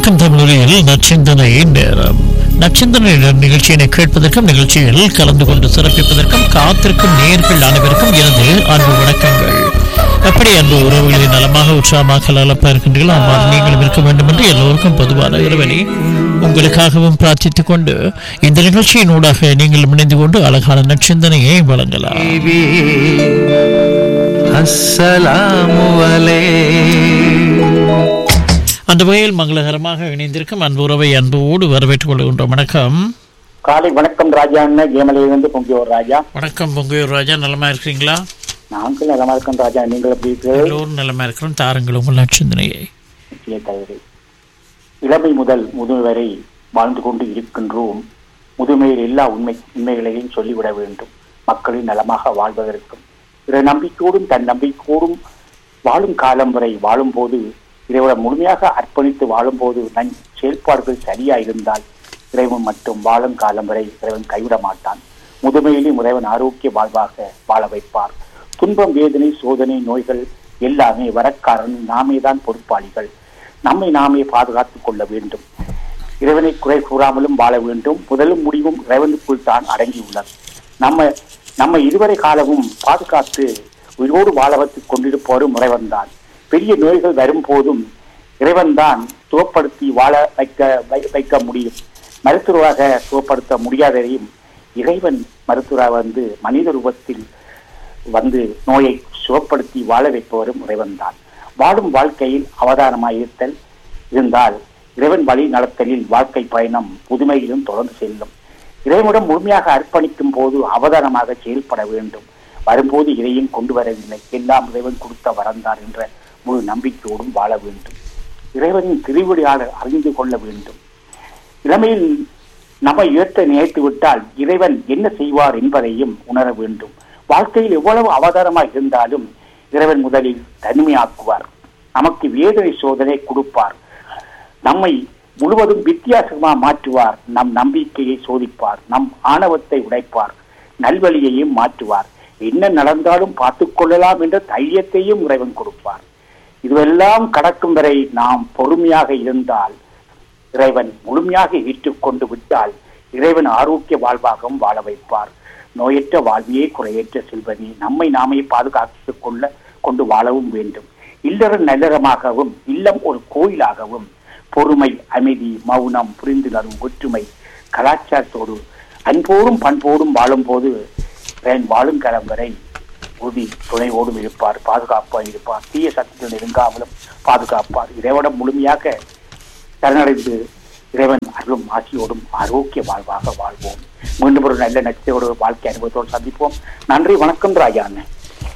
வணக்கம் தமிழொலியில் நச்சிந்தனை நேரம் நச்சிந்தனை நேரம் நிகழ்ச்சியினை கேட்பதற்கும் நிகழ்ச்சியில் கலந்து கொண்டு சிறப்பிப்பதற்கும் காத்திருக்கும் நேர்கள் அனைவருக்கும் எனது அன்பு வணக்கங்கள் எப்படி அன்பு உறவுகளை நலமாக உற்சாகமாக கலகலப்பா இருக்கின்றீர்களோ அவ்வாறு நீங்களும் இருக்க வேண்டும் என்று எல்லோருக்கும் பொதுவான இறைவனை உங்களுக்காகவும் பிரார்த்தித்துக் கொண்டு இந்த நிகழ்ச்சியின் ஊடாக நீங்கள் இணைந்து கொண்டு அழகான நச்சிந்தனையை வழங்கலாம் حبيبي السلام عليك அந்த வகையில் மங்களகரமாக இணைந்திருக்கும் அன்பு உறவை அன்போடு வரவேற்றுக் கொள்கின்றோம் வணக்கம் காலை வணக்கம் ராஜா அண்ணன் கேமலையிலிருந்து பொங்கியோர் ராஜா வணக்கம் பொங்கையூர் ராஜா நலமா இருக்கிறீங்களா நாங்கள் நலமா இருக்கோம் ராஜா நீங்கள் எப்படி இருக்கிறீர்கள் எல்லோரும் நலமா இருக்கிறோம் தாருங்கள் உங்கள் நட்சத்திரையை நிச்சய தவறு இளமை முதல் முதுமை வரை வாழ்ந்து கொண்டு இருக்கின்றோம் முதுமையில் எல்லா உண்மை உண்மைகளையும் சொல்லிவிட வேண்டும் மக்களின் நலமாக வாழ்வதற்கும் பிற நம்பிக்கையோடும் தன் நம்பிக்கையோடும் வாழும் காலம் வரை வாழும்போது இறைவனை முழுமையாக அர்ப்பணித்து வாழும்போது நன் செயல்பாடுகள் சரியா இருந்தால் இறைவன் மட்டும் வாழும் காலம் வரை இறைவன் கைவிட மாட்டான் முதுமையிலும் இறைவன் ஆரோக்கிய வாழ்வாக வாழ வைப்பார் துன்பம் வேதனை சோதனை நோய்கள் எல்லாமே வரக்காரன் நாமே தான் பொறுப்பாளிகள் நம்மை நாமே பாதுகாத்துக் கொள்ள வேண்டும் இறைவனை குறை கூறாமலும் வாழ வேண்டும் முதலும் முடிவும் இறைவனுக்குள் தான் அடங்கியுள்ளது நம்ம நம்ம இதுவரை காலமும் பாதுகாத்து உயிரோடு வாழ வைத்துக் கொண்டிருப்பவரும் இறைவன் தான் பெரிய நோய்கள் வரும்போதும் இறைவன் தான் சுகப்படுத்தி வாழ வைக்க வை- வைக்க முடியும் மருத்துவராக சுகப்படுத்த முடியாததையும் இறைவன் மருத்துவராக வந்து மனித ரூபத்தில் வந்து நோயை சுகப்படுத்தி வாழ வைப்பவரும் இறைவன் தான் வாழும் வாழ்க்கையில் அவதானமாயிருத்தல் இருந்தால் இறைவன் வழி நடத்தலில் வாழ்க்கை பயணம் புதுமையிலும் தொடர்ந்து செல்லும் இறைவனிடம் முழுமையாக அர்ப்பணிக்கும் போது அவதானமாக செயல்பட வேண்டும் வரும்போது இதையும் கொண்டு வரவில்லை எல்லாம் இறைவன் கொடுத்த வரந்தான் என்ற முழு நம்பிக்கையோடும் வாழ வேண்டும் இறைவனின் திருவிடையாளர் அறிந்து கொள்ள வேண்டும் இளமையில் நம்மை உயர்த்த நினைத்து விட்டால் இறைவன் என்ன செய்வார் என்பதையும் உணர வேண்டும் வாழ்க்கையில் எவ்வளவு அவதாரமாக இருந்தாலும் இறைவன் முதலில் தனிமையாக்குவார் நமக்கு வேதனை சோதனை கொடுப்பார் நம்மை முழுவதும் வித்தியாசமா மாற்றுவார் நம் நம்பிக்கையை சோதிப்பார் நம் ஆணவத்தை உடைப்பார் நல்வழியையும் மாற்றுவார் என்ன நடந்தாலும் பார்த்துக் கொள்ளலாம் என்ற தைரியத்தையும் இறைவன் கொடுப்பார் இதுவெல்லாம் கடக்கும் வரை நாம் பொறுமையாக இருந்தால் இறைவன் முழுமையாக ஏற்றுக்கொண்டு விட்டால் இறைவன் ஆரோக்கிய வாழ்வாகவும் வாழ வைப்பார் நோயற்ற வாழ்வியே குறையற்ற செல்வனே நம்மை நாமே பாதுகாத்துக் கொள்ள கொண்டு வாழவும் வேண்டும் இல்லற நல்லறமாகவும் இல்லம் ஒரு கோயிலாகவும் பொறுமை அமைதி மௌனம் புரிந்துணர்வு ஒற்றுமை கலாச்சாரத்தோடு அன்போடும் பண்போடும் வாழும்போது இறைவன் வாழும் காலம் வரை உறுதி துணையோடும் இருப்பார் பாதுகாப்பாக இருப்பார் தீய சக்திகள் நெருங்காமலும் பாதுகாப்பார் இறைவனம் முழுமையாக சரணடைந்து இறைவன் அருளும் ஆசியோடும் ஆரோக்கிய வாழ்வாக வாழ்வோம் மீண்டும் ஒரு நல்ல நட்சத்திரோடு வாழ்க்கை அனுபவத்தோடு சந்திப்போம் நன்றி வணக்கம் ராஜா அண்ணன்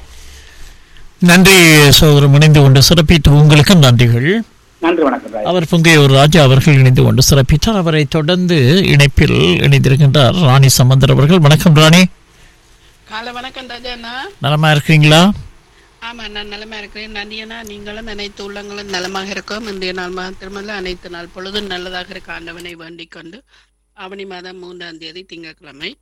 நன்றி சகோதரம் இணைந்து கொண்டு சிறப்பித்து உங்களுக்கும் நன்றிகள் நன்றி வணக்கம் ராஜா அவர் பொங்கையூர் ராஜா அவர்கள் இணைந்து கொண்டு சிறப்பித்தார் அவரை தொடர்ந்து இணைப்பில் இணைந்திருக்கின்றார் ராணி சம்பந்தர் அவர்கள் வணக்கம் ராணி காலை வணக்கம் ராஜாண்ணா நலமா இருக்கிறீங்களா ஆமா நான் நலமா இருக்கிறேன் நன்றியண்ணா நீங்களும் அனைத்து உள்ளங்களும் நலமாக இருக்கோம் இன்றைய நாள் மாத்திரமல்ல அனைத்து நாள் பொழுதும் நல்லதாக இருக்க ஆண்டவனை வேண்டிக் கொண்டு ஆவணி மாதம் மூன்றாம் தேதி திங்கட்கிழமை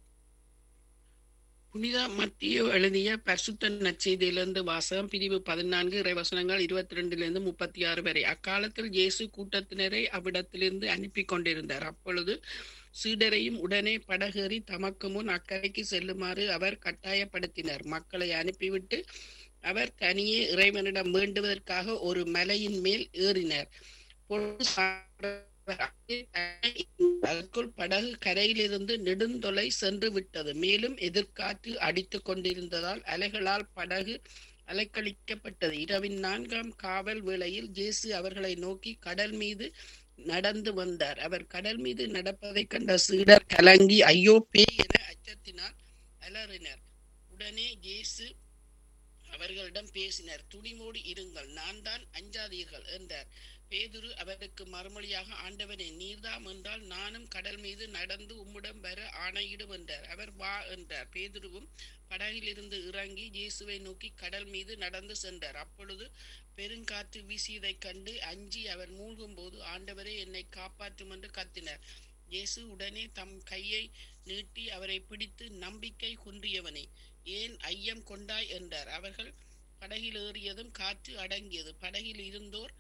புனித மத்திய எழுதிய பரிசுத்த நற்செய்தியிலிருந்து வாசகம் பிரிவு பதினான்கு இறைவசனங்கள் இருபத்தி ரெண்டிலிருந்து முப்பத்தி ஆறு வரை அக்காலத்தில் இயேசு கூட்டத்தினரை அவ்விடத்திலிருந்து அனுப்பி கொண்டிருந்தார் அப்பொழுது சீடரையும் உடனே படகேறி தமக்கு முன் அக்கறைக்கு செல்லுமாறு அவர் கட்டாயப்படுத்தினார் மக்களை அனுப்பிவிட்டு அவர் தனியே இறைவனிடம் வேண்டுவதற்காக ஒரு மலையின் மேல் ஏறினார் பொழுது சாய்ந்தவர் அதற்குள் படகு கரையிலிருந்து நெடுந்தொலை சென்று விட்டது மேலும் எதிர்காற்று அடித்துக் கொண்டிருந்ததால் அலைகளால் படகு அலைக்கழிக்கப்பட்டது இரவின் நான்காம் காவல் வேளையில் இயேசு அவர்களை நோக்கி கடல் மீது நடந்து வந்தார் அவர் கடல் மீது நடப்பதைக் கண்ட சீடர் கலங்கி ஐயோ பேய் என அச்சத்தினால் அலறினர் உடனே இயேசு அவர்களிடம் பேசினார் துணிமோடு இருங்கள் நான் தான் அஞ்சாதீர்கள் என்றார் பேதுரு அவருக்கு மறுமொழியாக ஆண்டவனே நீர்தாம் என்றால் நானும் கடல் மீது நடந்து உம்மிடம் வர ஆணையிடும் என்றார் அவர் வா என்றார் பேதுருவும் படகிலிருந்து இறங்கி இயேசுவை நோக்கி கடல் மீது நடந்து சென்றார் அப்பொழுது பெருங்காற்று வீசியதைக் கண்டு அஞ்சி அவர் மூழ்கும் போது ஆண்டவரே என்னை காப்பாற்றும் என்று கத்தினார் இயேசு உடனே தம் கையை நீட்டி அவரை பிடித்து நம்பிக்கை குன்றியவனே ஏன் ஐயம் கொண்டாய் என்றார் அவர்கள் படகில் ஏறியதும் காற்று அடங்கியது படகில் இருந்தோர்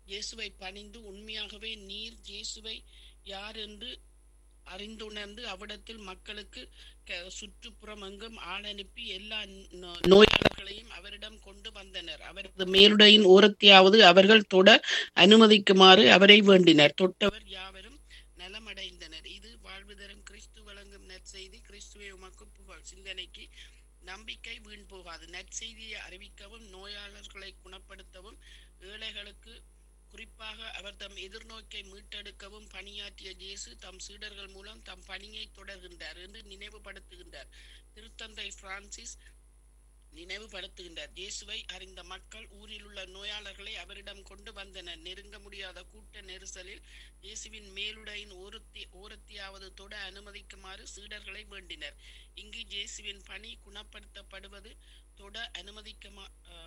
இயேசுவை பணிந்து உண்மையாகவே நீர் இயேசுவை யார் என்று அறிந்துணர்ந்து அவ்விடத்தில் மக்களுக்கு க- சுற்றுப்புறம் எங்கும் ஆள் அனுப்பி எல்லா நோ- நோயாளர்களையும் அவரிடம் கொண்டு வந்தனர் அவரது மேலுடையின் ஓரத்தையாவது அவர்கள் தொட அனுமதிக்குமாறு அவரை வேண்டினர் தொட்டவர் யாவரும் நலமடைந்தனர் இது வாழ்வு தரும் கிறிஸ்து வழங்கும் நற்செய்தி கிறிஸ்துவை உமக்கு புகழ் சிந்தனைக்கு நம்பிக்கை வீண் போகாது நற்செய்தியை அறிவிக்கவும் நோயாளர்களை குணப்படுத்தவும் ஏழைகளுக்கு குறிப்பாக அவர் தம் எதிர்நோக்கை மீட்டெடுக்கவும் பணியாற்றிய இயேசு தம் சீடர்கள் மூலம் தம் பணியை தொடர்கின்றார் என்று நினைவுபடுத்துகின்றார் திருத்தந்தை பிரான்சிஸ் நினைவுபடுத்துகின்றார் இயேசுவை அறிந்த மக்கள் ஊரில் உள்ள நோயாளர்களை அவரிடம் கொண்டு வந்தனர் நெருங்க முடியாத கூட்ட நெரிசலில் இயேசுவின் மேலுடையின் ஓரத்தி ஓரத்தியாவது தொட அனுமதிக்குமாறு சீடர்களை வேண்டினர் இங்கு இயேசுவின் பணி குணப்படுத்தப்படுவது தொட அனுமதிக்குமா அஹ்,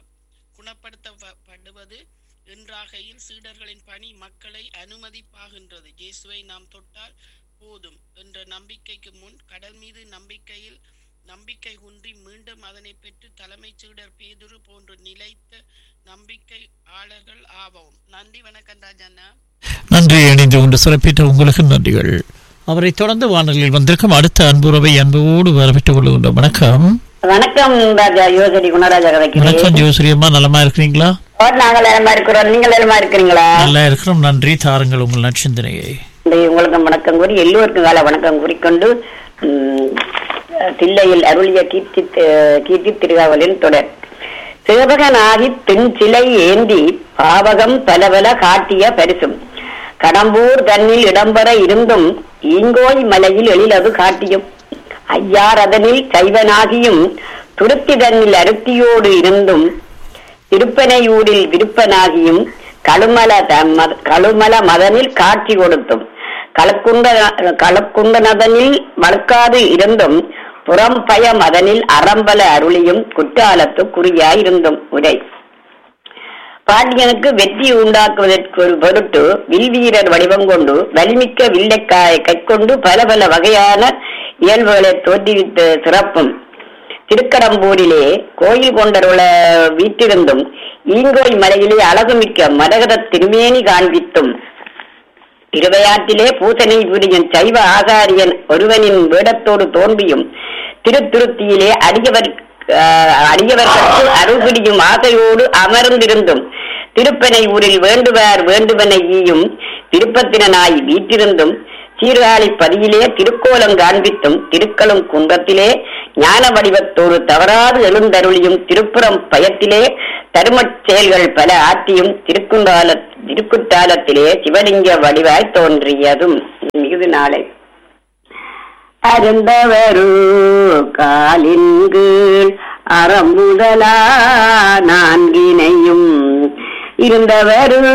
குணப்படுத்தப்படுவது என்றாகையில் சீடர்களின் பணி மக்களை அனுமதிப்பாகின்றது இயேசுவை நாம் தொட்டால் போதும் என்ற நம்பிக்கைக்கு முன் கடல் மீது நம்பிக்கையில் நம்பிக்கை குன்றி மீண்டும் அதனை பெற்று தலைமைச் சீடர் பேதுரு போன்று நிலைத்த நம்பிக்கை ஆளர்கள் ஆவோம் நன்றி வணக்கம் ராஜண்ணா நன்றி இணைந்து கொண்டு சிறப்பித்த உங்களுக்கு நன்றிகள் அவரை தொடர்ந்து வானொலியில் வந்திருக்கும் அடுத்த அன்புறவை அன்போடு வரவேற்றுக் கொள்கின்றோம் வணக்கம் வணக்கம் ராஜா யோசரி குணராஜா கதைக்கிறேன் வணக்கம் ஜோசிரி அம்மா நலமா இருக்கிறீங்களா நாங்கள் நலமா இருக்கிறோம் நீங்கள் நலமா இருக்கிறீங்களா நல்லா இருக்கிறோம் நன்றி தாருங்கள் உங்கள் நற்சிந்தனையை இந்த உங்களுக்கு வணக்கம் கூறி எல்லோருக்கும் கால வணக்கம் கூறிக்கொண்டு ம், தில்லையில் அருளிய கீர்த்தி கீர்த்தி திருகாவலின் தொடர் சேவகனாகி தென் சிலை ஏந்தி பாவகம் பலபல காட்டிய பரிசும் கடம்பூர் தன்னில் இடம்பெற இருந்தும் ஈங்கோய் மலையில் எழிலது காட்டியும் ஐயார் அதனில் சைவனாகியும் துருத்தி தன்னில் அருத்தியோடு இருந்தும் திருப்பனையூரில் விருப்பனாகியும் கழுமல த- மத- கழுமல மதனில் காட்சி கொடுத்தும் களக்குண்ட களக்குண்டனதனில் வளர்க்காது இருந்தும் புறம் பய மதனில் அறம்பல அருளியும் குற்றாலத்து குறியாயிருந்தும் உரை பாண்டியனுக்கு வெற்றி உண்டாக்குவதற்கு ஒரு பொருட்டு வில்வீரர் வடிவம் கொண்டு வலிமிக்க வில்லைக்காயை கைக்கொண்டு பல பல வகையான இயல்புகளை தோற்றுவித்த சிறப்பும் திருக்கடம்பூரிலே கோயில் கொண்டருள வீட்டிருந்தும் ஈங்கோய் மலையிலே அழகுமிக்க மரகத திருமேனி காண்பித்தும் திருவையாற்றிலே பூசனை புரியும் சைவ ஆகாரியன் ஒருவனின் வேடத்தோடு தோன்றியும் திருத்துருத்தியிலே அடியவர் ஆஹ், அடியவர்களுக்கு அருள்பிடியும் ஆசையோடு அமர்ந்திருந்தும் திருப்பனை ஊரில் வேண்டுவார் வேண்டுவன ஈயும் திருப்பத்தினாய் வீற்றிருந்தும் சீர்காழி பதியிலே திருக்கோலம் காண்பித்தும் திருக்களும் குன்றத்திலே ஞான வடிவத்தோடு தவறாது எழுந்தருளியும் திருப்புறம் பயத்திலே தருமச் செயல்கள் பல ஆற்றியும் திருக்குண்டால திருக்குத்தாலத்திலே சிவலிங்க வடிவாய் தோன்றியதும் மிகுதி நாளை அருந்தவரு காலின் கீழ் அறம்புதலா நான்கினையும் இருந்தவரு